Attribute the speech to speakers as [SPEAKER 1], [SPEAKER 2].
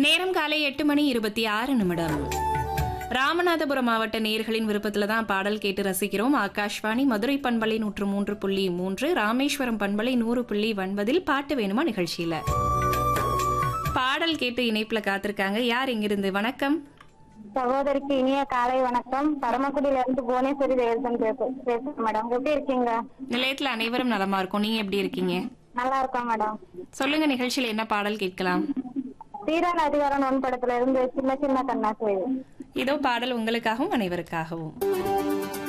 [SPEAKER 1] நேரம் காலை எட்டு மணி இருபத்தி ஆறு நிமிடம் ராமநாதபுரம் மாவட்ட நேயர்களின் விருப்பத்துல தான் பாடல் கேட்டு ரசிக்கிறோம் ஆகாஷ்வாணி மதுரை பண்பலை நூற்று மூன்று புள்ளி மூன்று ராமேஸ்வரம் பண்பலை நூறு புள்ளி ஒன்பதில் பாட்டு வேணுமா நிகழ்ச்சியில பாடல் கேட்டு இணைப்புல காத்திருக்காங்க யார் இங்கிருந்து வணக்கம்
[SPEAKER 2] சகோதரிக்கு இனிய காலை வணக்கம் பரமக்குடியில இருந்து புவனேஸ்வரி தேவசன் பேச- பேசுறேன் மேடம் எப்படி இருக்கீங்க
[SPEAKER 1] நிலையத்துல அனைவரும் நலமா இருக்கும் நீங்க எப்படி இருக்கீங்க
[SPEAKER 2] நல்லா இருக்கோம் மேடம்
[SPEAKER 1] சொல்லுங்க நிகழ்ச்சியில என்ன பாடல் கேட்கலாம்
[SPEAKER 2] தீரான அதிகாரம் ஒன் படத்துல இருந்து சின்ன சின்ன கண்ணாசி
[SPEAKER 1] இதோ பாடல் உங்களுக்காகவும் அனைவருக்காகவும்